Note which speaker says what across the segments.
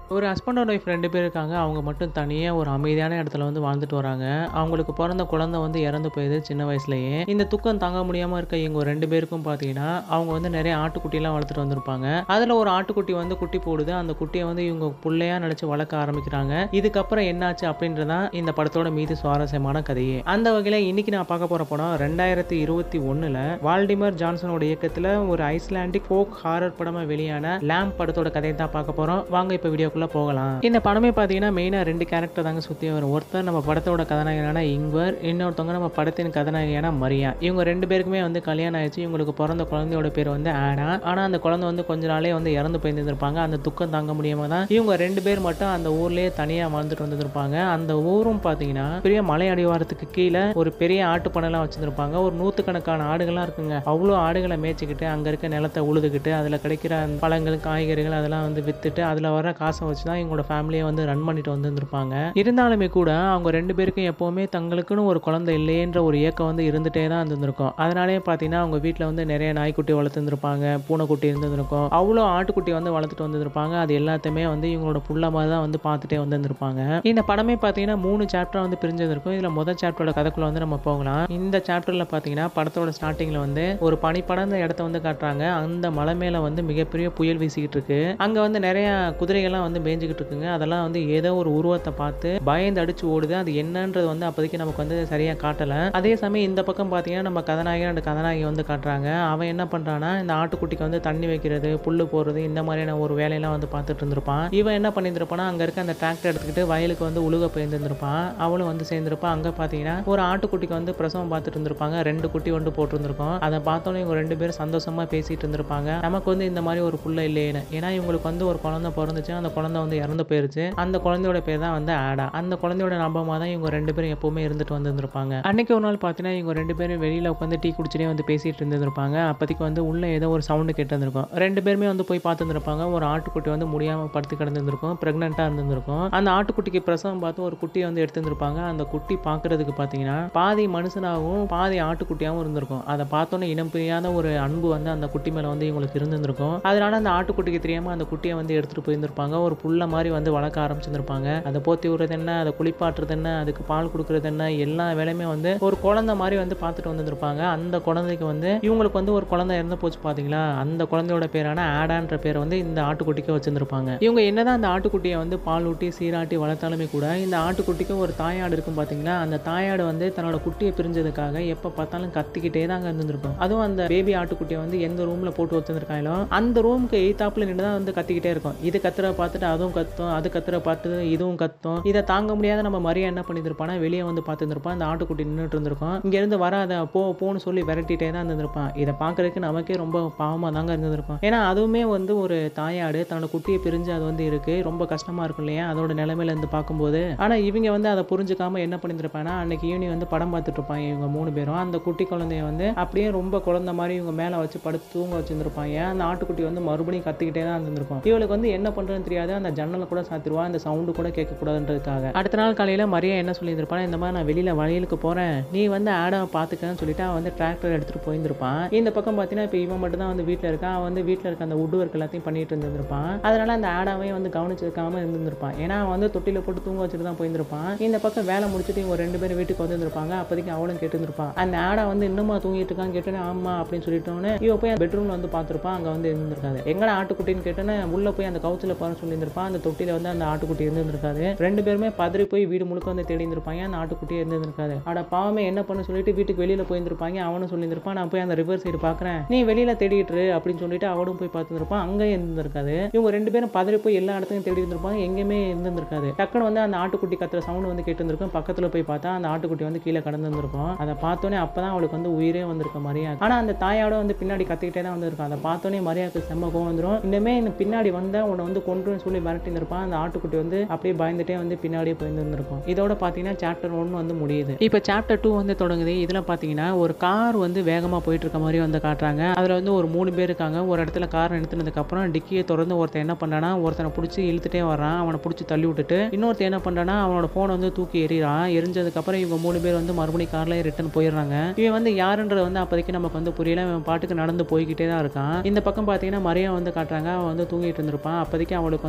Speaker 1: ஒரு husband and wife ரெண்டு பேர் இருக்காங்க அவங்க மட்டும் தனியாக ஒரு அமைதியான இடத்துல வந்து வாழ்ந்துட்டு வராங்க அவங்களுக்கு பிறந்த குழந்தை வந்து இறந்து போயிடுது சின்ன வயசுலயே இந்த துக்கம் தாங்க முடியாமல் இருக்க இவங்க ரெண்டு பேருக்கும் பார்த்தீங்கன்னா அவங்க வந்து நிறைய ஆட்டுக்குட்டிலாம் வளர்த்துட்டு வந்திருப்பாங்க அதில் ஒரு ஆட்டுக்குட்டி வந்து குட்டி போடுது அந்த குட்டியை வந்து இவங்க பிள்ளையா நினச்சி வளர்க்க ஆரம்பிக்கிறாங்க இதுக்கப்புறம் என்னாச்சு அப்படின்றதான் இந்த படத்தோட மீது சுவாரஸ்யமான கதையே அந்த வகையில் இன்னைக்கு நான் பார்க்க போகிற படம் ரெண்டாயிரத்தி இருபத்தி ஒன்றில் வால்டிமர் ஜான்சனோட இயக்கத்தில் ஒரு ஐஸ்லாண்டிக் ஃபோக் ஹாரர் படமாக வெளியான லேம்ப் படத்தோட கதையை தான் பார்க்க போகிறோம் வாங்க இப்போ வீடியோக்குள்ளே போகலாம் இந்த படமே பார்த்தீங்கன்னா மெயினாக ரெண்டு கேரக்டர் தாங்க சுற்றி வரும் ஒருத்தர் நம்ம படத்தோட கதாநாயகனான இங்வர் இன்னொருத்தவங்க நம்ம படத்தின் கதாநாயகியான மரியா இவங்க ரெண்டு பேருக்குமே வந்து கல்யாணம் ஆயிடுச்சு இவங்களுக்கு பிறந்த குழந்தையோட பேர் வந்து ஆனா ஆனால் அந்த குழந்தை வந்து கொஞ்ச நாளே வந்து இறந்து போயிருந்திருப்பாங்க அந்த துக்கம் தாங்க முடியாம தான் இவங்க ரெண்டு பேர் மட்டும் அந்த ஊர்லேயே தனியாக வாழ்ந்துட்டு வந்துருப்பாங்க அந்த ஊரும் பார்த்தீங்கன்னா பெரிய மலை அடிவாரத்துக்கு கீழே ஒரு பெரிய ஆட்டு பண்ணைலாம் வச்சிருப்பாங்க ஒரு நூற்றுக்கணக்கான ஆடுகள்லாம் இருக்குங்க அவ்வளோ ஆடுகளை மேய்ச்சிக்கிட்டு அங்கே இருக்க நிலத்தை உழுதுகிட்டு அதில் கிடைக்கிற பழங்கள் காய்கறிகள் அதெல்லாம் வந்து வித்துட்டு அதில் வர காசை வச்சு தான் இவங்களோட ஃபேமிலியை வந்து ரன் பண்ணிட்டு வந்துருப்பாங்க இருந்தாலுமே கூட அவங்க ரெண்டு பேருக்கும் எப்போவுமே தங்களுக்குன்னு ஒரு குழந்தை இல்லையன்ற ஒரு ஏக்கம் வந்து இருந்துகிட்டே தான் இருந்திருக்கும் அதனாலே பார்த்தீங்கன்னா அவங்க வீட்டில் வந்து நிறைய நாய்க்குட்டி வளர்த்துருந்துருப்பாங்க பூனைக்குட்டி இருந்திருக்கும் அவ்வளோ ஆட்டுக்குட்டி வந்து வளர்த்துட்டு வந்திருப்பாங்க அது எல்லாத்தையுமே வந்து இவங்களோட புள்ள மாதிரி தான் வந்து பார்த்துட்டே வந்திருப்பாங்க இந்த படமே பார்த்தீங்கன்னா மூணு சாப்டர் வந்து பிரிஞ்சிருக்கும் இதில் முதல் சாப்டரோட கதைக்குள்ள வந்து நம்ம போகலாம் இந்த சாப்டரில் பார்த்தீங்கன்னா படத்தோட ஸ்டார்டிங்கில் வந்து ஒரு பனி படர்ந்த இடத்த வந்து காட்டுறாங்க அந்த மலை மேலே வந்து மிகப்பெரிய புயல் வீசிக்கிட்டு இருக்கு அங்கே வந்து நிறைய குதிரைகள்லாம் வந்து மேய்ஞ்சிக்கிட்டு இருக்குங்க அதெல்லாம் வந்து ஏதோ ஒரு உருவத்தை பார்த்து பயந்து அடிச்சு ஓடுது அது என்னன்றது வந்து அப்போதைக்கு நமக்கு வந்து சரியாக காட்டலை அதே சமயம் இந்த பக்கம் பார்த்தீங்கன்னா நம்ம கதாநாயகன் அந்த கதாநாயகி வந்து காட்டுறாங்க அவன் என்ன பண்ணுறான்னா இந்த ஆட்டுக்குட்டிக்கு வந்து தண்ணி வைக்கிறது புல்லு போடுறது இந்த மாதிரியான ஒரு வேலையெல்லாம் வந்து பார்த்துட்டு இருந்திருப்பான் இவன் என்ன பண்ணியிருந்திருப்பானா அங்கே இருக்க அந்த டிராக்டர் எடுத்துக்கிட்டு வயலுக்கு வந்து உழுக போயிருந்திருப்பான் அவளும் வந்து சேர்ந்திருப்பான் அங்கே பார்த்தீங்கன்னா ஒரு ஆட்டுக்குட்டிக்கு வந்து பிரசவம் பார்த்துட்டு இருந்திருப்பாங்க ரெண்டு குட்டி வந்து போட்டிருந்திருக்கோம் அதை பார்த்தோன்னே இவங்க ரெண்டு பேரும் சந்தோஷமா பேசிட்டு இருந்திருப்பாங்க நமக்கு வந்து இந்த மாதிரி ஒரு புள்ள இல்லையேன்னு ஏன்னா இவங்களுக்கு வந்து ஒரு குழந்தை பிறந்துச்சு அந்த குழந்தை வந்து இறந்து போயிருச்சு அந்த குழந்தையோட பேர் தான் வந்து ஆடா அந்த குழந்தையோட ஞாபகமாக தான் இவங்க ரெண்டு பேரும் எப்பவுமே இருந்துட்டு வந்திருந்திருப்பாங்க அன்னைக்கு ஒரு நாள் பார்த்தீங்கன்னா இவங்க ரெண்டு பேரும் வெளியில உட்காந்து டீ குடிச்சுட்டே வந்து பேசிட்டு இருந்திருப்பாங்க அப்போதைக்கு வந்து உள்ள ஏதோ ஒரு சவுண்டு கேட்டு இருந்திருக்கும் ரெண்டு பேருமே வந்து போய் பார்த்துருந்துருப்பாங்க ஒரு ஆட்டுக்குட்டி வந்து முடியாம படுத்து கிடந்திருக்கும் பிரெக்னெண்ட்டாக இருந்திருக்கும் அந்த ஆட்டுக்குட்டிக்கு பிரசவம் பார்த்து ஒரு குட்டியை வந்து எடுத்திருந்திருப்பாங்க அந்த குட்டி பார்க்கறதுக்கு பார்த்தீங்கன்னா பாதி மனுஷனாகவும் பாதி ஆட்டுக்குட்டியாகவும் இருந்திருக்கும் அதை பார்த்தோன்னே இனம் பிரியாத ஒரு அன்பு வந்து அந்த குட்டி மேலே வந்து இவங்களுக்கு இருந்திருக்கும் அதனால அந்த ஆட்டுக்குட்டிக்கு தெரியாம அந்த குட்டியை வந்து எடுத்துட்டு போயிருந்திருப்பாங்க ஒரு புள்ள மாதிரி வந்து வளர்க்க ஆரம்பிச்சிருந்திருப்பாங்க அதை போத்தி விடுறது என்ன அதை குளிப்பாட்டுறது என்ன அதுக்கு பால் கொடுக்கறது என்ன எல்லா வேலையுமே வந்து ஒரு குழந்தை மாதிரி வந்து பார்த்துட்டு வந்துருப்பாங்க அந்த குழந்தைக்கு வந்து இவங்களுக்கு வந்து ஒரு குழந்தை இறந்து போச்சு பாத்தீங்களா அந்த குழந்தையோட பேரான ஆடான்ற பேரை வந்து இந்த ஆட்டுக்குட்டிக்கு வச்சிருந்திருப்பாங்க இவங்க என்னதான் அந்த ஆட்டுக்குட்டியை வந்து பால் ஊட்டி சீராட்டி வளர்த்தாலுமே கூட இந்த ஆட்டுக்குட்டிக்கு ஒரு தாயாடு இருக்கும் பாத்தீங்களா அந்த தாயாடு வந்து தன்னோட குட்டியை பிரிஞ்சதுக்காக எப்ப பார்த்தாலும் கத்திக்கிட்டே தான் இருந்திருக்கும் அதுவும் அந்த பேபி ஆட்டுக்குட்டியை வந்து எந்த ரூம்ல போட்டு வச்சிருந்திருக்காங்களோ அந்த ரூமுக்கு எய்தாப்புல நின்று தான் வந்து கத்திக்கிட்டே இருக்கும் இது கத்துற பார்த்துட்டு அதுவும் கத்தும் அது கத்துற பார்த்துட்டு இதுவும் கத்தும் இதை தாங்க முடியாத நம்ம மரியா என்ன பண்ணியிருப்பானா வெளியே வந்து பார்த்துருப்பான் அந்த ஆட்டுக்குட்டி நின்றுட்டு இருந்திருக்கும் இங்க இருந்து வராத போ போன்னு சொல்லி விரட்டிட்டே தான் இருந்திருப்பான் இதை பார்க்கறதுக்கு நமக்கே ரொம்ப பாவமா தாங்க இருந்திருக்கும் ஏன்னா அதுவுமே வந்து ஒரு தாயாடு தன்னோட குட்டியை பிரிஞ்சு அது வந்து இருக்கு ரொம்ப கஷ்டமா இருக்கும் இல்லையா அதோட நிலைமையில இருந்து பார்க்கும்போது ஆனா இவங்க வந்து அதை புரிஞ்சுக்காம என்ன பண்ணியிருப்பானா அன்னைக்கு ஈவினிங் வந்து படம் பார்த்துட்டு இருப்பாங்க இவங்க மூணு பேரும் அந்த குட்டி குழந்தைய வந்து அப்படியே ரொம்ப குழந்தை மாதிரி இவங்க மேல வச்சு படுத்து தூங்க வச்சிருந்திருப்பாங்க அந்த ஆட்டுக்குட்டி வந்து மறுபடியும் கத்திக்கிட்டே தான் இருந்திருக்கும் இவளுக்கு வந்து என்ன பண்றதுன்னு தெரியாது அந்த ஜன்னலை கூட சாத்திருவா அந்த சவுண்டு கூட கேட்கக்கூடாதுன்றதுக்காக அடுத்த நாள் காலையில மரியா என்ன சொல்லியிருப்பானா இந்த மாதிரி நான் வெளியில வயலுக்கு போறேன் நீ வந்து ஆடாவை பார்த்துக்கன்னு சொல்லிட்டு அவன் வந்து டிராக்டர் எடுத்துட்டு போயிருந்திருப்பான் இந்த பக்கம் பார்த்தீங்கன்னா இப்போ இவன் மட்டும் தான் வந்து வீட்டில் இருக்கான் அவன் வந்து வீட்டில் இருக்க அந்த உட் ஒர்க் எல்லாத்தையும் பண்ணிட்டு இருந்திருப்பான் அதனால அந்த ஆடாவையும் வந்து கவனிச்சிருக்காம இருந்திருப்பான் ஏன்னா அவன் வந்து தொட்டில போட்டு தூங்க வச்சுட்டு தான் போயிருந்திருப்பான் இந்த பக்கம் வேலை முடிச்சுட்டு இவங்க ரெண்டு பேரும் வீட்டுக்கு வந்திருப்பாங்க அப்போதைக்கு அவளும் கேட்டுருப்பான் அந்த ஆடா வந்து இன்னுமா தூங்கிட்டு இருக்கான்னு கேட்டோன்னே ஆமா அப்படின்னு சொல்லிட்டோன்னே இவ போய் பெட்ரூம்ல வந்து பார்த்துருப்பான் அங்கே வந்து இருந்திருக்காது எங்கடா ஆட்டுக்குட்டின்னு கேட்டோன்னே உள்ள போய் அந்த கவுச்சில் பாரு சொல்லியிருந்திருப்பான் அந்த தொட்டில வந்து அந்த ஆட்டுக்குட்டி இருந்திருக்காது ரெண்டு பேருமே பதறி போய் வீடு முழுக்க வந்து தேடி இருந்திருப்பாங்க அந்த ஆட்டுக்குட்டியே இருந்திருக்காது அட பாவமே என்ன பண்ண சொல்லிட்டு வீட்டுக்கு வெளியில போயிருந்திருப்பாங்க அவனும் சொல்லியிருந்திருப்பான் நான் போய் அந்த ரிவர் சைடு பார்க்குறேன் நீ வெளியில தேடிட்டு இரு அப்படின்னு சொல்லிட்டு அவனும் போய் பார்த்துருப்பான் அங்கேயும் இருந்திருக்காது இவங்க ரெண்டு பேரும் பதறி போய் எல்லா இடத்துலையும் தேடி இருந்திருப்பாங்க எங்கேயுமே இருந்திருக்காது டக்குன்னு வந்து அந்த ஆட்டுக்குட்டி கத்துற சவுண்ட் வந்து கேட்டு இருந்திருக்கும் பக்கத்துல போய் பார்த்தா அந்த ஆட்டுக்குட்டி வந்து கீழே கடந்து இருந்திருக்கும் அதை பார்த்தோன்னே அப்பதான் அவளுக்கு வந்து உயிரே வந்திருக்க மரியா ஆனா அந்த தாயோட வந்து பின்னாடி கத்திக்கிட்டே தான் வந்திருக்கும் அதை பார்த்தோன்னே மரியாக்கு செம்ம கோவம் வந்துடும் இன்னுமே இந்த பின்னாடி வந்தா உன்னை வந்து கொன்றுன்னு சொல்லி மிரட்டி இருப்பான் அந்த ஆட்டுக்குட்டி வந்து அப்படியே பயந்துட்டே வந்து பின்னாடியே போயிருந்திருக்கும் இதோட பார்த்தீங்கன்னா சாப்டர் ஒன் வந்து முடியுது இப்போ சாப்டர் டூ வந்து தொடங்குது இதில் பார்த்தீங்கன்னா ஒரு கார் வந்து வேகமாக போயிட்டு இருக்க மாதிரி வந்து காட்டுறாங்க அதில் வந்து ஒரு மூணு பேர் இருக்காங்க ஒரு இடத்துல கார் நிறுத்தினதுக்கப்புறம் டிக்கியை திறந்து ஒருத்தன் என்ன பண்ணானா ஒருத்தனை பிடிச்சி இழுத்துட்டே வர்றான் அவனை பிடிச்சி தள்ளி விட்டுட்டு இன்னொருத்தன் என்ன பண்ணுறானா அவனோட ஃபோனை வந்து தூக்கி எறிறான் எரிஞ்சதுக்கப்புறம் இவங்க மூணு பேர் வந்து மறுபடியும் கார்லேயே ரிட்டர்ன் போயிடுறாங்க இவன் வந்து யாருன்றது வந்து அப்போதைக்கு நமக்கு வந்து புரியல இவன் பாட்டுக்கு நடந்து போய்கிட்டே தான் இருக்கான் இந்த பக்கம் பார்த்தீங்கன்னா மரியா வந்து காட்டுறாங்க அவன் வந்து தூங்கிட்டு இருந்திருப்பான் அப்போதைக்கு அவளுக்கு வந்து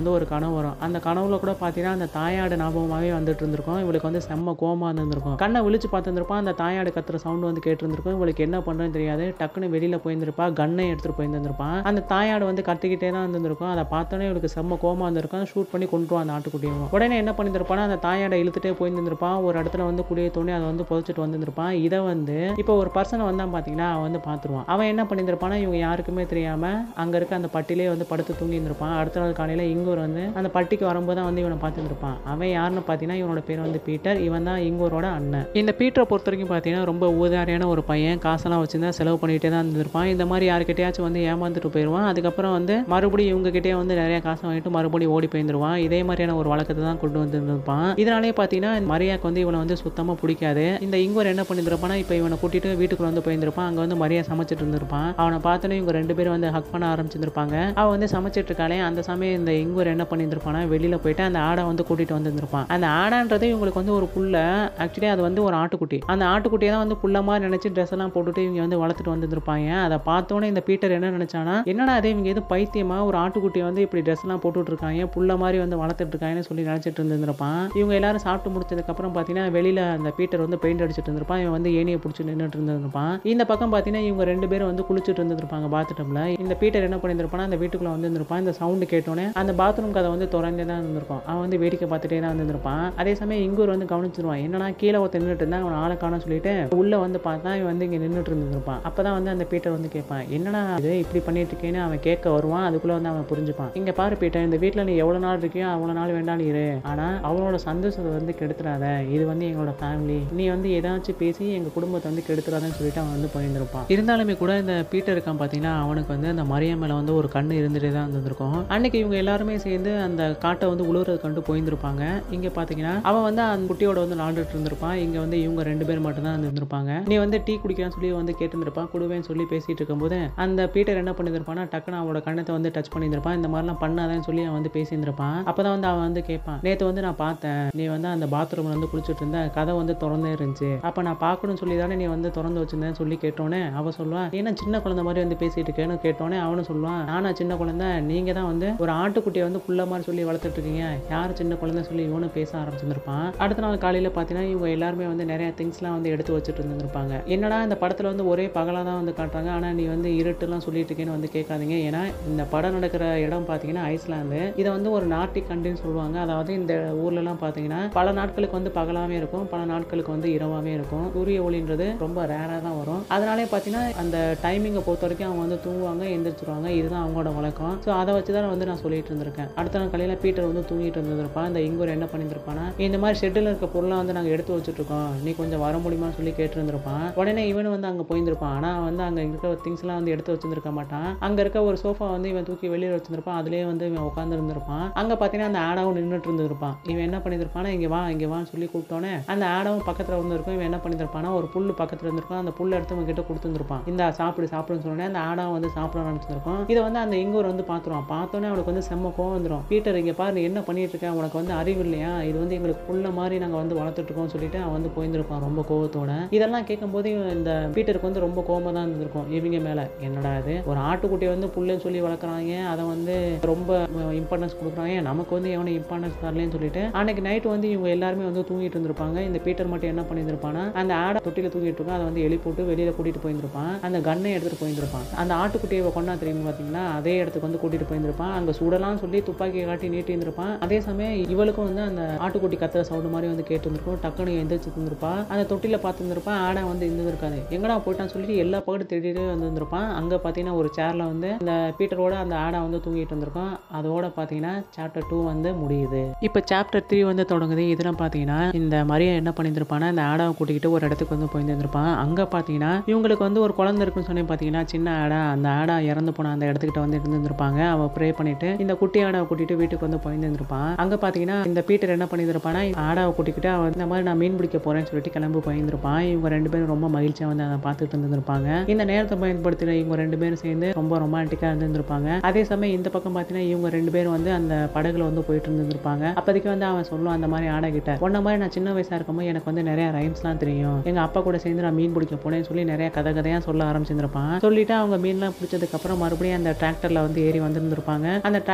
Speaker 1: வந்து ஒரு கனவு வரும் அந்த கனவுல கூட பார்த்தீங்கன்னா அந்த தாயாடு ஞாபகமாகவே வந்துட்டு இருந்திருக்கும் இவளுக்கு வந்து செம்ம கோமா இருந்திருக்கும் கண்ணை விழிச்சு பார்த்துருந்துருப்பான் அந்த தாயாடு கத்துற சவுண்ட் வந்து கேட்டிருந்திருக்கும் இவளுக்கு என்ன பண்ணுறதுன்னு தெரியாது டக்குன்னு வெளியில் போயிருந்திருப்பா கன்னை எடுத்துகிட்டு போயிருந்திருப்பான் அந்த தாயாடு வந்து கத்திக்கிட்டே தான் இருந்திருக்கும் அதை பார்த்தோன்னே இவளுக்கு செம்ம கோமா இருந்திருக்கும் ஷூட் பண்ணி கொண்டுருவான் அந்த ஆட்டுக்குட்டியும் உடனே என்ன பண்ணியிருப்பானா அந்த தாயாடை இழுத்துட்டே போயிருந்திருப்பான் ஒரு இடத்துல வந்து குடியை தோண்டி அதை வந்து புதைச்சிட்டு வந்திருப்பான் இதை வந்து இப்போ ஒரு பர்சனை வந்தான் பார்த்தீங்கன்னா அவன் வந்து பார்த்துருவான் அவன் என்ன பண்ணியிருப்பானா இவங்க யாருக்குமே தெரியாம அங்க இருக்க அந்த பட்டிலே வந்து படுத்து தூங்கி இருந்திருப்பான் அடுத்த நாள் காலையில இங்கூர் வந்து அந்த பட்டிக்கு வரும்போது தான் வந்து இவனை பார்த்துருப்பான் அவன் யாருன்னு பார்த்தீங்கன்னா இவனோட பேர் வந்து பீட்டர் இவன் தான் இங்கூரோட அண்ணன் இந்த பீட்டரை பொறுத்த வரைக்கும் பார்த்தீங்கன்னா ரொம்ப ஊதாரியான ஒரு பையன் காசெல்லாம் வச்சிருந்தா செலவு பண்ணிட்டே தான் இருந்திருப்பான் இந்த மாதிரி யாருக்கிட்டயாச்சும் வந்து ஏமாந்துட்டு போயிடுவான் அதுக்கப்புறம் வந்து மறுபடியும் இவங்க கிட்டே வந்து நிறைய காசை வாங்கிட்டு மறுபடியும் ஓடி போயிருந்துருவான் இதே மாதிரியான ஒரு வழக்கத்தை தான் கொண்டு வந்திருந்திருப்பான் இதனாலே பார்த்தீங்கன்னா இந்த மரியாக்கு வந்து இவனை வந்து சுத்தமாக பிடிக்காது இந்த இங்கூர் என்ன பண்ணியிருப்பானா இப்போ இவனை கூட்டிட்டு வீட்டுக்குள்ள வந்து போயிருந்திருப்பான் அங்கே வந்து மரியா சமைச்சிட்டு இருந்திருப்பான் அவனை பார்த்தோன்னே இவங்க ரெண்டு பேரும் வந்து ஹக் பண்ண ஆரம்பிச்சிருப்பாங்க அவன் வந்து சமைச்சிட்டு இருக்காளே அந்த சமயம் இந்த இங்கூர் என்ன பண்ணியிருந்திருப்பானா வெளியில போயிட்டு அந்த ஆடை வந்து கூட்டிட்டு வந்திருந்திருப்பான் அந்த ஆடான்றது இவங்களுக்கு வந்து ஒரு புல்ல ஆக்சுவலி அது வந்து ஒரு ஆட்டுக்குட்டி அந்த ஆட்டுக்குட்டியை தான் வந்து புல்ல மாதிரி நினைச்சு ட்ரெஸ் எல்லாம் போட்டுட்டு இவங்க வந்து வளர்த்துட்டு வந்திருப்பாங்க அதை பார்த்தோன்னே இந்த பீட்டர் என்ன நினைச்சானா என்னடா அதே இவங்க எது பைத்தியமா ஒரு ஆட்டுக்குட்டியை வந்து இப்படி ட்ரெஸ் எல்லாம் போட்டுட்டு இருக்காங்க புல்ல மாதிரி வந்து வளர்த்துட்டு இருக்காங்கன்னு சொல்லி நினைச்சிட்டு இருந்திருப்பான் இவங்க எல்லாரும் சாப்பிட்டு முடிச்சதுக்கு அப்புறம் பார்த்தீங்கன்னா வெளியில அந்த பீட்டர் வந்து பெயிண்ட் அடிச்சிட்டு இருந்திருப்பான் இவன் வந்து ஏனியை பிடிச்சி நின்றுட்டு இருந்திருப்பான் இந்த பக்கம் பார்த்தீங்கன்னா இவங்க ரெண்டு பேரும் வந்து குளிச்சுட்டு இருந்திருப்பாங்க பாத்ரூம்ல இந்த பீட்டர் என்ன பண்ணியிருப்பானா அந்த வீட்டுக்குள்ள வந்து இருந்திருப்பான் இந்த சவுண்டு கேட்டோன்னே அந்த பாத்ரூம் கதை வந்து திறந்தே தான் இருந்திருக்கும் அவன் வந்து வேடிக்கை பார்த்துட்டே தான் இருந்திருப்பான் அதே சமயம் இங்கூர் வந்து கவனிச்சிருவான் என்னன்னா கீழே ஒருத்தர் நின்றுட்டு இருந்தா அவன் ஆளை காணோம்னு சொல்லிட்டு உள்ள வந்து பார்த்தா இவன் வந்து இங்க நின்றுட்டு இருந்திருப்பான் அப்பதான் வந்து அந்த பீட்டர் வந்து கேட்பான் என்னடா இது இப்படி பண்ணிட்டு இருக்கேன்னு அவன் கேட்க வருவான் அதுக்குள்ள வந்து அவன் புரிஞ்சுப்பான் இங்க பாரு பீட்டர் இந்த வீட்ல நீ எவ்வளவு நாள் இருக்கியோ அவ்வளவு நாள் வேண்டாம் இரு ஆனா அவனோட சந்தோஷத்தை வந்து கெடுத்துறாத இது வந்து எங்களோட ஃபேமிலி நீ வந்து ஏதாச்சும் பேசி எங்க குடும்பத்தை வந்து கெடுத்துறாதன்னு சொல்லிட்டு அவன் வந்து போயிருந்திருப்பான் இருந்தாலுமே கூட இந்த பீட்டர் இருக்கான் பாத்தீங்கன்னா அவனுக்கு வந்து அந்த மரியா மேல வந்து ஒரு கண்ணு இருந்துட்டே தான் இருந்திருக்கும் அன்னைக்கு இவங்க எல்லாருமே சேர்ந்து அந்த காட்டை வந்து உழுவுறது கண்டு போயிருந்திருப்பாங்க இங்க பாத்தீங்கன்னா அவன் வந்து அந்த குட்டியோட வந்து விளாண்டுட்டு இருந்திருப்பான் இங்க வந்து இவங்க ரெண்டு பேர் மட்டும் தான் இருந்திருப்பாங்க நீ வந்து டீ குடிக்கிறான்னு சொல்லி வந்து கேட்டிருந்திருப்பான் குடுவேன்னு சொல்லி பேசிட்டு இருக்கும்போது அந்த பீட்டர் என்ன பண்ணியிருப்பானா டக்குன்னு அவனோட கண்ணத்தை வந்து டச் பண்ணியிருந்திருப்பான் இந்த மாதிரிலாம் பண்ணாதேன்னு சொல்லி அவன் வந்து பேசியிருந்திருப்பான் அப்பதான் வந்து அவன் வந்து கேட்பான் நேத்து வந்து நான் பார்த்தேன் நீ வந்து அந்த பாத்ரூம்ல வந்து குளிச்சுட்டு இருந்த கதை வந்து திறந்தே இருந்துச்சு அப்ப நான் பார்க்கணும்னு சொல்லி தானே நீ வந்து திறந்து வச்சிருந்தேன்னு சொல்லி கேட்டோன்னே அவ சொல்லுவான் என்ன சின்ன குழந்தை மாதிரி வந்து பேசிட்டு இருக்கேன்னு கேட்டோன்னே அவனும் சொல்லுவான் நானா சின்ன குழந்தை நீங்க தான் வந்து ஒரு ஆட்டுக்குட்டியை வந்து புள்ள மாதிரி சொல்லி வளர்த்துட்டு இருக்கீங்க யார் சின்ன குழந்தை சொல்லி இவனும் பேச ஆரம்பிச்சிருப்பான் அடுத்த நாள் காலையில பார்த்தீங்கன்னா இவங்க எல்லாருமே வந்து நிறைய திங்ஸ்லாம் வந்து எடுத்து வச்சுட்டு இருந்திருப்பாங்க என்னடா இந்த படத்துல வந்து ஒரே பகலா தான் வந்து காட்டுறாங்க ஆனா நீ வந்து இருட்டுலாம் சொல்லிட்டு இருக்கேன்னு வந்து கேட்காதீங்க ஏன்னா இந்த படம் நடக்கிற இடம் பார்த்தீங்கன்னா ஐஸ்லாந்து இதை வந்து ஒரு நார்டிக் கண்ட்ரின்னு சொல்லுவாங்க அதாவது இந்த ஊர்லலாம் பார்த்தீங்கன்னா பல நாட்களுக்கு வந்து பகலாவே இருக்கும் பல நாட்களுக்கு வந்து இரவாவே இருக்கும் சூரிய ஒளின்றது ரொம்ப ரேராக தான் வரும் அதனாலே பார்த்தீங்கன்னா அந்த டைமிங்கை பொறுத்த வரைக்கும் அவங்க வந்து தூங்குவாங்க எந்திரிச்சிருவாங்க இதுதான் அவங்களோட வழக்கம் ஸோ அதை வச்சு தான் வந்து நான் சொல்லிட்டு இருந்திருக்கேன் அடுத்த நாள் காலையில் பீட்டர் வந்து தூங்கிட்டு இருந்திருப்பான் இந்த இங்கூர் என்ன பண்ணியிருப்பானா இந்த மாதிரி ஷெட்டில் இருக்க பொருளாக வந்து நாங்கள் எடுத்து வச்சுட்டு இருக்கோம் நீ கொஞ்சம் வர முடியுமான்னு சொல்லி கேட்டிருந்திருப்பான் உடனே இவன் வந்து அங்கே போயிருந்திருப்பான் ஆனால் வந்து அங்கே இருக்க திங்ஸ் எல்லாம் வந்து எடுத்து வச்சிருந்திருக்க மாட்டான் அங்கே இருக்க ஒரு சோஃபா வந்து இவன் தூக்கி வெளியில் வச்சிருந்திருப்பான் அதுலேயே வந்து இவன் உட்காந்து இருந்திருப்பான் அங்கே பார்த்தீங்கன்னா அந்த ஆடாவும் நின்றுட்டு இருந்திருப்பான் இவன் என்ன பண்ணியிருப்பானா இங்கே வா இங்கே வான்னு சொல்லி கூப்பிட்டோன்னே அந்த ஆடாவும் பக்கத்தில் வந்து இருக்கும் இவன் என்ன பண்ணியிருப்பானா ஒரு புல் பக்கத்தில் இருந்திருக்கும் அந்த புல் எடுத்து இவன் கிட்ட கொடுத்துருப்பான் இந்த சாப்பிடு சாப்பிடுன்னு சொன்னோடனே அந்த ஆடாவும் வந்து சாப்பிட ஆரம்பிச்சிருக்கும் இதை வந்து அந்த இங்கூர் வந்து பார்த்துருவான் பார்த்தோன்னே அவனுக்கு வந்து செம்ம கோவம் வந்துடும் பீட்டர் இங்கே பாரு நீ என்ன பண்ணிட்டு இருக்க உனக்கு வந்து அறிவு இல்லையா இது வந்து எங்களுக்கு புள்ள மாதிரி நாங்கள் வந்து வளர்த்துட்டு இருக்கோம் சொல்லிட்டு அவன் வந்து போயிருந்திருப்பான் ரொம்ப கோவத்தோட இதெல்லாம் கேட்கும்போது இவன் இந்த பீட்டருக்கு வந்து ரொம்ப கோவமா தான் இருந்திருக்கும் இவங்க மேல என்னடா இது ஒரு ஆட்டுக்குட்டியை வந்து புல்லுன்னு சொல்லி வளர்க்குறாங்க அதை வந்து ரொம்ப இம்பார்ட்டன்ஸ் கொடுக்குறாங்க நமக்கு வந்து எவனை இம்பார்ட்டன்ஸ் தரலன்னு சொல்லிட்டு அன்னைக்கு நைட்டு வந்து இவங்க எல்லாருமே வந்து தூங்கிட்டு இருந்திருப்பாங்க இந்த பீட்டர் மட்டும் என்ன பண்ணியிருந்திருப்பானா அந்த ஆடை தொட்டில தூங்கிட்டு இருக்கும் அதை வந்து எலி போட்டு வெளியில கூட்டிட்டு போயிருந்திருப்பான் அந்த கன்னை எடுத்துட்டு போயிருந்திருப்பான் அந்த ஆட்டுக்குட்டியை கொண்டா தெரியும் பார்த்தீங்கன்னா அதே இடத்துக்கு வந்து கூட்டிட்டு போயிருந்திருப்பான் அங்க சுடலாம்னு சொல்லி துப்பாக்கியை காட்டி நீட்டி இருந்திருப்பான் அதே சமயம் இவளுக்கும் வந்து அந்த ஆட்டுக்குட்டி கத்துற சவுண்டு மாதிரி வந்து கேட்டு இருந்திருக்கும் டக்குனு எந்திரிச்சு இருந்திருப்பா அந்த தொட்டில பார்த்துருந்துருப்பான் ஆடை வந்து இருந்திருக்காது எங்கடா போயிட்டான்னு சொல்லிட்டு எல்லா பக்கத்து தேடிட்டு வந்திருந்திருப்பான் அங்க பார்த்தீங்கன்னா ஒரு சேர்ல வந்து இந்த பீட்டரோட அந்த ஆடை வந்து தூங்கிட்டு இருந்திருக்கும் அதோட பார்த்தீங்கன்னா சாப்டர் டூ வந்து முடியுது இப்போ சாப்டர் த்ரீ வந்து தொடங்குது இதெல்லாம் பார்த்தீங்கன்னா இந்த மரியா என்ன பண்ணியிருந்திருப்பானா இந்த ஆடாவை கூட்டிக்கிட்டு ஒரு இடத்துக்கு வந்து போயிருந்திருப்பான் அங்கே பார்த்தீங்கன்னா இவங்களுக்கு வந்து ஒரு குழந்தை இருக்குன்னு சொன்னேன் பார்த்தீங்கன்னா சின்ன ஆடா அந்த ஆடா இறந்து போன அந்த இடத்துக்கிட்ட வந்து இருந்திருப்பாங்க அவள் ப்ரே பண்ணிட்டு இந்த குட்டி ஆடாவை கூட்டிட்டு வீட்டுக்கு வந்து போயிருந்திருப்பான் அங்கே பார்த்தீங்கன்னா இந்த பீட்டர் என்ன பண்ணியிருந்திருப்பானா ஆடாவை கூட்டிக்கிட்டு அவன் இந்த மாதிரி நான் மீன் பிடிக்க போறேன்னு சொல்லிட்டு கிளம்பி போயிருந்திருப்பான் இவங்க ரெண்டு பேரும் ரொம்ப மகிழ்ச்சியாக வந்து அதை பார்த்துட்டு இருந்திருப்பாங்க இந்த நேரத்தை பயன்படுத்தின இவங்க ரெண்டு பேரும் சேர்ந்து ரொம்ப ரொமான்டிக்காக இருந்திருப்பாங்க அதே சமயம் இந்த பக்கம் பார்த்தீங்கன்னா இவங்க ரெண்டு பேரும் வந்து அந்த படகுல வந்து போயிட்டு இருந்திருப்பாங்க அப்போதைக்கு வந்து அவன் சொல்லுவான் அந்த மாதிரி ஆடை கிட்ட உன்ன மாதிரி நான் சின்ன வயசா இருக்கும்போது எனக்கு வந்து நிறைய ரைம்ஸ்லாம் தெரியும் எங்க அப்பா கூட சேர்ந்து நான் மீன் பிடிக்க போனேன்னு சொல்லி நிறைய கதை கதையா சொல்ல ஆரம்பிச்சிருந்திருப்பான் சொல்லிட்டு அவங்க மீன்லாம் பிடிச்சதுக்கு அப்புறம் மறுபடியும் அந்த டிராக்டர்ல வந்து ஏறி வந்திருந்திருப்பாங்க அந்த டிராக்டர் வந்து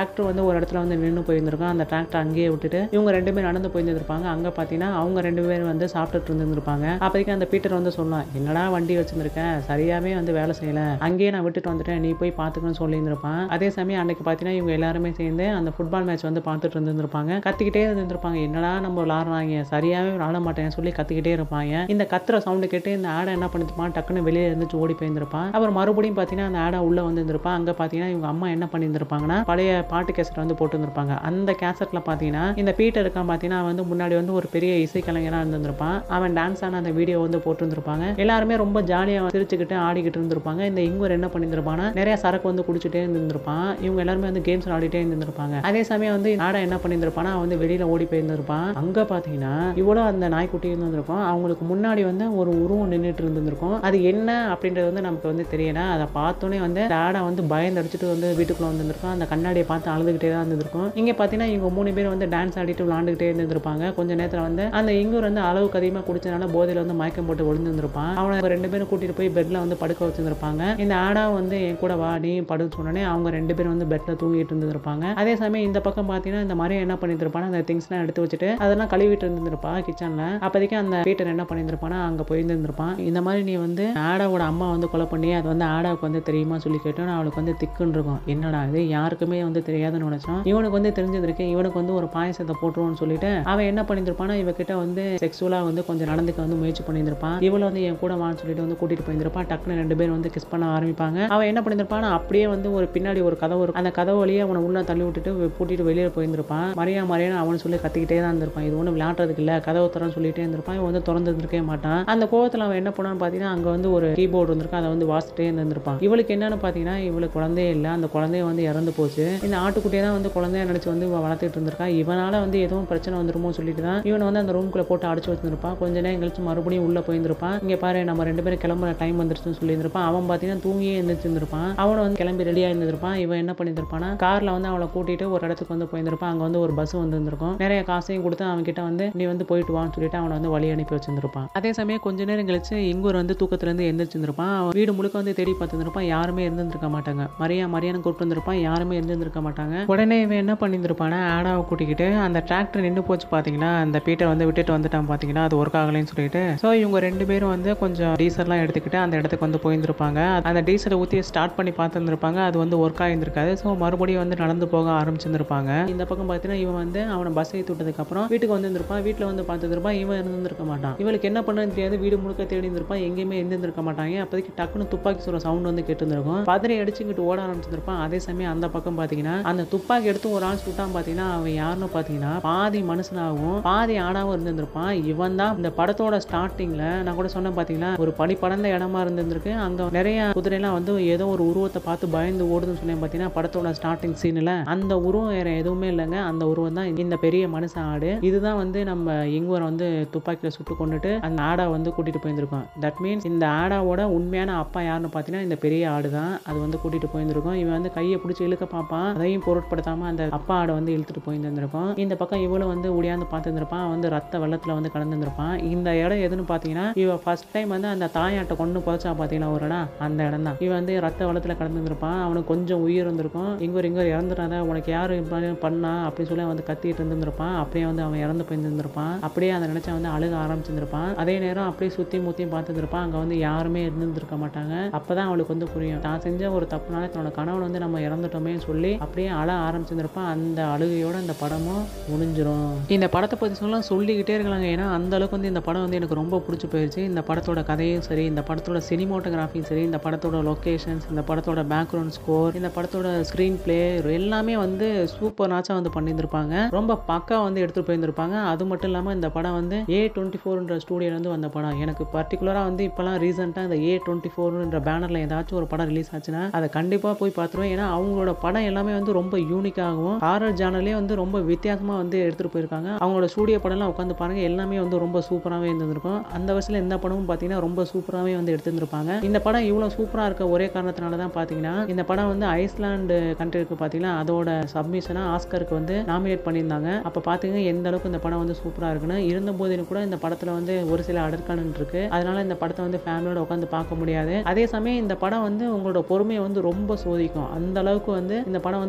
Speaker 1: வந்து ஒரு இடத்துல வந்து நின்று போயிருந்திருக்கும் அந்த டிராக்டர் அங்கேயே விட்டுட்டு இவங்க ரெண்டு பேரும் நடந்து போயிருந்திருப்பாங்க அங்கே பார்த்தீங்கன்னா அவங்க ரெண்டு பேரும் வந்து சாப்பிட்டுட்டு இருந்திருப்பாங்க அப்போதைக்கு அந்த பீட்டர் வந்து சொல்லலாம் என்னடா வண்டி வச்சிருந்திருக்கேன் சரியாவே வந்து வேலை செய்யல அங்கேயே நான் விட்டுட்டு வந்துட்டேன் நீ போய் பார்த்துக்கணும்னு சொல்லியிருந்திருப்பான் அதே சமயம் அன்னைக்கு பார்த்தீங்கன்னா இவங்க எல்லாருமே சேர்ந்து அந்த ஃபுட்பால் மேட்ச் வந்து பார்த்துட்டு இருந்திருப்பாங்க கத்திக்கிட்டே இருந்திருப்பாங்க என்னடா நம்ம விளாடுறாங்க சரியாவே விளாட மாட்டேன் சொல்லி கத்திக்கிட்டே இருப்பாங்க இந்த கத்துற சவுண்டு கேட்டு இந்த ஆடை என்ன பண்ணிருப்பான் டக்குன்னு வெளியே இருந்துச்சு ஓடி போயிருந்திருப்பான் அப்புறம் மறுபடியும் பார்த்தீங்கன்னா அந்த ஆடை உள்ள வந்திருந்திருப்பான் அங்கே பார்த்தீங்கன்னா இவங்க அம்மா என்ன பண்ணியிருந்திருப்பாங்கன்னா பழைய பாட்டு கேசட் வந்து போட்டுருந்துருப்பாங்க அந்த கேசட்ல பார்த்தீங்கன்னா இந்த பீட்டர் இருக்கான் பார்த்தீங்கன்னா அவன் வந்து முன்னாடி வந்து ஒரு பெரிய இசைக்கலைஞராக இருந்திருப்பான் அவன் டான்ஸ் ஆன அந்த வீடியோ வந்து போட்டுருந்துருப்பாங்க எல்லாருமே ரொம்ப ஜாலியாக சிரிச்சுக்கிட்டு ஆடிக்கிட்டு இருந்திருப்பாங்க இந்த இங்கூர் என்ன பண்ணியிருந்திருப்பான்னா நிறைய சரக்கு வந்து குடிச்சிட்டே இருந்திருப்பான் இவங்க எல்லாருமே வந்து கேம்ஸ் ஆடிட்டே இருந்திருப்பாங்க அதே சமயம் வந்து ஆடை என்ன பண்ணியிருந்திருப்பானா அவன் வந்து வெளியில ஓடி போயிருந்திருப்பான் அங்க பாத்தீங்கன்னா இவ்வளோ அந்த நாய்க்குட்டி இருந்திருக்கும் அவங்களுக்கு முன்னாடி வந்து ஒரு உருவம் நின்றுட்டு இருந்திருக்கும் அது என்ன அப்படின்றது வந்து நமக்கு வந்து தெரியல அதை பார்த்தோன்னே வந்து அந்த ஆடை வந்து பயந்து அடிச்சுட்டு வந்து வீட்டுக்குள்ள வந்திருக்கும் அந்த கண்ணாடியை பார்த்து அழுதுகிட்டே தான் இருந்திருக்கும் இங்க பாத்தீங்கன்னா இவங்க மூணு பேர் வந்து டான்ஸ் ஆடிட்டு விளாண்டுகிட்டே இருந்திருப்பாங்க கொஞ்ச நேரத்துல வந்து அந்த இங்கூர் வந்து அளவுக்கு அதிகமாக குடிச்சனால போதையில வந்து மயக்கம் போட்டு விழுந்திருப்பான் அவனை இவங்க ரெண்டு பேரும் கூட்டிட்டு போய் பெட்ல வந்து படுக்க வச்சிருந்திருப்பாங்க இந்த ஆடா வந்து என் கூட வா நீ படுக்க சொன்னோடனே அவங்க ரெண்டு பேரும் வந்து பெட்ல தூங்கிட்டு இருந்திருப்பாங்க அதே சமயம் இந்த பக்கம் பார்த்தீங்கன்னா இந்த மாதிரி என்ன பண்ணியிருப்பானா அந்த திங்ஸ்லாம் எடுத்து வச்சுட்டு அதெல்லாம் கழுவிட்டு இருந்திருப்பா கிச்சன்ல அப்போதைக்கு அந்த பீட்டர் என்ன பண்ணியிருந்திருப்பானா அங்கே போயிருந்திருப்பான் இந்த மாதிரி நீ வந்து ஆடாவோட அம்மா வந்து கொலை பண்ணி அது வந்து ஆடாவுக்கு வந்து தெரியுமா சொல்லி கேட்டோம் அவளுக்கு வந்து திக்குன்னு இருக்கும் என்னடா இது யாருக்குமே வந்து தெரியாதுன்னு நினைச்சோம் இவனுக்கு வந்து தெரிஞ்சிருக்கு இவனுக்கு வந்து ஒரு பாயசத்தை போட்டுருவோம்னு சொல்லிட்டு அவன் என்ன பண்ணியிருந்திருப்பானா இவகிட்ட வந்து செக்ஸுவலா வந்து கொஞ்சம் நடந்துக்க வந்து முயற்சி பண்ணியிருந்திருப்பான் இவளை வந்து என் கூட வான்னு சொல்லிட்டு வந்து கூட்டிட்டு போயிருந்திருப்பான் டக்குன்னு ரெண்டு பேரும் வந்து கிஸ் பண்ண ஆரம்பிப்பாங்க அவன் என்ன பண்ணியிருப்பானா அப்படியே வந்து ஒரு பின்னாடி ஒரு கதவு இருக்கும் அந்த கதவு வழியே அவனை உள்ள தள்ளி விட்டுட்டு பூட்டிட்டு வெளியே போயிருந்திருப்பான் மரியா மரியான்னு அவன் சொல்லி கத்திக்கிட்டே தான் இருந்திருப்பான் இது ஒன்றும் விளையாடுறதுக்கு இல்லை கதவு திறன்னு சொல்லிட்டே இருந்திருப்பான் இவன் வந்து திறந்து இருந்திருக்கவே மாட்டான் அந்த கோவத்தில் அவன் என்ன பண்ணான்னு பார்த்தீங்கன்னா அங்கே வந்து ஒரு கீபோர்டு இருந்திருக்கும் அதை வந்து வாசிட்டே இருந்திருப்பான் இவளுக்கு என்னன்னு பார்த்தீங்கன்னா இவளுக்கு குழந்தையே இல்லை அந்த குழந்தைய வந்து இறந்து போச்சு இந்த ஆட்டுக்குட்டியை தான் வந்து குழந்தைய நினைச்சு வந்து இவன் வளர்த்துட்டு இருந்திருக்கா இவனால வந்து எதுவும் பிரச்சனை வந்துருமோ சொல்லிட்டு தான் இவன் வந்து அந்த ரூம்குள்ள போட்டு அடைச்சு வச்சிருப்பான் கொஞ்ச நேரம் கழிச்சு மறுபடியும் உள்ள போயிருந்திருப்பான் இங்க பாரு நம்ம ரெண்டு பேரும் கிளம்புற டைம் வந்துருச்சுன்னு சொல்லியிருந்திருப்பான் அவன் பார்த்தீங்கன்னா தூங்கியே எழுந்திருச்சிருந்திருப்பான் அவனை வந்து கிளம்பி ரெடியாக இருந்திருப்பான் இவன் என்ன பண்ணியிருந்திருப்பானா கார்ல வந்து அவளை கூட்டிட்டு ஒரு இடத்துக்கு வந்து போயிருந்திருப்பான் அங்க வந்து ஒரு பஸ் வந்திருந்திருக்கும் நிறைய காசையும் கொடுத்து அவன் கிட்ட வந்து நீ வந்து போயிட்டு வான்னு சொல்லிட்டு அவனை வந்து வழி அனுப்பி வச்சிருந்திருப்பான் அதே சமயம் கொஞ்ச நேரம் கழிச்சு இங்கூர் வந்து தூக்கத்துல இருந்து எந்திரிச்சிருந்திருப்பான் அவன் வீடு முழுக்க வந்து தேடி பார்த்துருப்பான் யாருமே இருந்திருக்க மாட்டாங்க மரியா மரியான்னு கூப்பிட்டு வந்திருப்பான் யாருமே இருந்திருக்க மாட்டாங்க உடனே இவன் என்ன பண்ணியிருந்திருப்பானா ஆடாவை கூட்டிக்கிட்டு அந்த டிராக்டர் நின்று போச்சு பார்த்தீங்கன்னா அந்த பீட்டர் வந்து விட்டுட்டு வந்துட்டான் பார்த்தீங்கன்னா அது ஒர்க் ஆகலைன்னு சொல்லிட்டு ஸோ இவங்க ரெண்டு பேரும் வந்து கொஞ்சம் டீசல்லாம் எடுத்துக்கிட்டு அந்த இடத்துக்கு வந்து போயிருந்திருப்பாங்க அந்த டீசலை ஊற்றி ஸ்டார்ட் பண்ணி பார்த்துருந்துருப்பாங்க அது வந்து ஒர்க் ஆகியிருந்திருக்காது ஸோ மறுபடியும் வந்து நடந்து போக ஆரம்பிச்சிருந்திருப்பாங்க இந்த பக்கம் பார்த்தீங்கன்னா இவன் வந்து அவனை பஸ் ஏற்றி விட்டதுக்கப்புறம் வீட்டுக்கு வந்து வீட்டில் வந்து பார்த்துருப்பான் இவன் இருந்திருக்க மாட்டான் இவளுக்கு என்ன பண்ணுன்னு தெரியாது வீடு முழுக்க தேடி இருந்திருப்பான் எங்கேயுமே இருந்திருக்க மாட்டாங்க அப்போதைக்கு டக்குன்னு துப்பாக்கி சொல்ற சவுண்ட் வந்து கேட்டுருந்துருக்கும் பதறி அடிச்சுக்கிட்டு ஓட ஆரம்பிச்சிருப்பான் அதே சமயம் அந்த பக்கம் பார்த்தீங்கன்னா அந்த துப்பாக்கி எடுத்து ஒரு ஆள் சுட்டான் பார்த்தீங்கன்னா அவன் யாருன்னு பார்த்தீங்கன்னா பாதி மனுஷனாகவும் பாதி ஆடாவும் இருந்திருப்பான் இவன் தான் இந்த படத்தோட ஸ்டார்டிங்ல நான் கூட சொன்னேன் பார்த்தீங்களா ஒரு பனி படர்ந்த இடமா இருந்திருக்கு அங்க நிறைய குதிரைலாம் வந்து ஏதோ ஒரு உருவத்தை பார்த்து பயந்து ஓடுதுன்னு சொன்னேன் பார்த்தீங்கன்னா படத்தோட ஸ்டார்டிங் சீனில் அந்த உருவம் வேற எதுவுமே இல்லைங்க அந்த உருவம் தான் இந்த பெரிய மனுஷ ஆடு இதுதான் வந்து நம்ம இங்குவரை வந்து துப்பாக்கியில் சுட்டு கொண்டுட்டு அந்த ஆடை வந்து கூட்டிட்டு போயிருந்திருக்கோம் தட் மீன்ஸ் இந்த ஆடாவோட உண்மையான அப்பா யாருன்னு பார்த்தீங்கன்னா இந்த பெரிய ஆடு தான் அது வந்து கூட்டிட்டு போயிருந்திருக்கும் இவன் வந்து கையை பிடிச்சி இழுக்க பார்ப்பான் அதையும் பொருட்படுத்தாம அந்த அப்பா ஆடை வந்து இழுத்துட்டு போயிருந்திருக்கும் இந்த பக்கம் இவளும் வந்து உடையாந்து பார்த்துருப்பான் வந்து ரத்த வெள்ளத்துல வந்து கலந்துருப்பான் இந்த இடம் எதுன்னு பார்த்தீங்கன்னா இவ ஃபர்ஸ்ட் டைம் வந்து அந்த தாயாட்டை கொண்டு புதைச்சா பார்த்தீங்கன்னா ஒரு இடம் அந்த இடம் தான் இவன் வந்து ரத்த வெள்ளத்துல கலந்துருப்பான் அவனுக்கு கொஞ்சம் உயிர் இருந்திருக்கும் இங்க இங்க இறந்துடாத உனக்கு யாரு இப்படி பண்ணா அப்படின்னு சொல்லி வந்து கத்திட்டு இருந்திருப்பான் அப்படியே வந்து அவன் இறந்து போயிருந்திருப்பான் அப்படியே அதை நினைச்சா வந்து அழுக ஆரம்பிச்சிருந்திருப்பான் அதே நேரம் அப்படியே சுத்தி முத்தியும் பார்த்துருப்பான் அங்க வந்து யாருமே இருந்திருக்க மாட்டாங்க அப்பதான் அவளுக்கு வந்து புரியும் தான் செஞ்ச ஒரு தப்புனால தன்னோட கணவன் வந்து நம்ம இறந்துட்டோமே சொல்லி அப்படியே அழ ஆரம்பிச்சிருந்திருப்பான் அந்த அழுகையோட இந்த படமும் முடிஞ்சிரும் இந்த படத்தை பத்தி சொல்ல சொல்லிக்கிட்டே இருக்கலாங்க ஏன்னா அந்த அளவுக்கு வந்து இந்த படம் வந்து எனக்கு ரொம்ப பிடிச்சி போயிருச்சு இந்த படத்தோட கதையும் சரி இந்த படத்தோட சினிமோட்டோகிராஃபியும் சரி இந்த படத்தோட லொக்கேஷன்ஸ் இந்த படத்தோட பேக்ரவுண்ட் ஸ்கோர் இந்த படத்தோட ஸ்க்ரீன் பிளே எல்லாமே வந்து சூப்பர் நாச்சா வந்து பண்ணியிருந்திருப்பாங்க ரொம்ப பக்கா வந்து எடுத்துட்டு போயிருந்திருப்பாங்க அது மட்டும் இல்லாமல் இந்த படம் வந்து ஏ டுவெண்ட்டி ஃபோர்ன்ற ஸ்டூடியோலேருந்து வந்த படம் எனக்கு பர்டிகுலராக வந்து இப்போலாம் ரீசெண்டாக இந்த ஏ டுவெண்ட்டி ஃபோர்ன்ற பேனரில் ஏதாச்சும் ஒரு படம் ரிலீஸ் ஆச்சுன்னா அதை கண்டிப்பாக போய் பார்த்துருவேன் ஏன்னா அவங்களோட படம் எல்லாமே வந்து ரொம்ப யூனிக்காகவும் ஹாரர் ஜானர்லேயே வந்து ரொம்ப வித்தியாசமாக வந்து எடுத்துகிட்டு போயிருக்காங்க அவங்களோட ஸ்டூடியோ படம்லாம் உட்காந்து பாருங்க எல்லாமே வந்து ரொம்ப சூப்பராகவே இருந்திருக்கும் அந்த வயசில் இந்த படமும் பார்த்தீங்கன்னா ரொம்ப சூப்பராகவே வந்து எடுத்திருந்திருப்பாங்க இந்த படம் இவ்வளோ சூப்பராக இருக்க ஒரே காரணத்தினால தான் பார்த்தீங்கன்னா இந்த படம் வந்து ஐஸ்லாண்டு கண்ட்ரிக்கு பார்த்தீங்கன்னா அதோட சப்மிஷனாக ஆஸ்கருக்கு வந்து நாமினேட் பண்ணியிருந்தாங்க அப்போ பார்த்தீங்கன்னா எந்த அளவுக்கு இந்த படம் வந்து சூப்பராக இருக்குன்னு இருந்த போதிலும் கூட இந்த படத்தில் வந்து ஒரு சில அடற்கானன் இருக்கு அதனால இந்த படத்தை வந்து ஃபேமிலியோட உட்காந்து பார்க்க முடியாது அதே சமயம் இந்த படம் வந்து உங்களோட பொறுமையை வந்து ரொம்ப சோதிக்கும் அந்த அளவுக்கு வந்து இந்த படம் வந்து ரொம்ப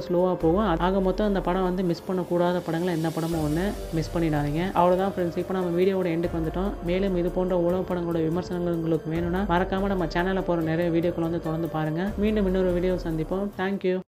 Speaker 1: ஸ்லோவாக போகும் ஆக மொத்தம் அந்த படம் வந்து மிஸ் பண்ணக்கூடாத படங்கள் எந்த படமும் ஒன்று மிஸ் பண்ணிடாதீங்க அவ்வளோதான் ஃப்ரெண்ட்ஸ் இப்போ நம்ம வீடியோவோட எண்டுக்கு வந்துட்டோம் மேலும் இது போன்ற உலக படங்களோட விமர்சனங்கள் உங்களுக்கு வேணும்னா மறக்காமல் நம்ம சேனலில் போகிற நிறைய வீடியோக்கள் வந்து தொடர்ந்து பாருங்கள் மீண்டும் இன்னொரு வீடியோ சந்திப்போம் தேங்க்யூ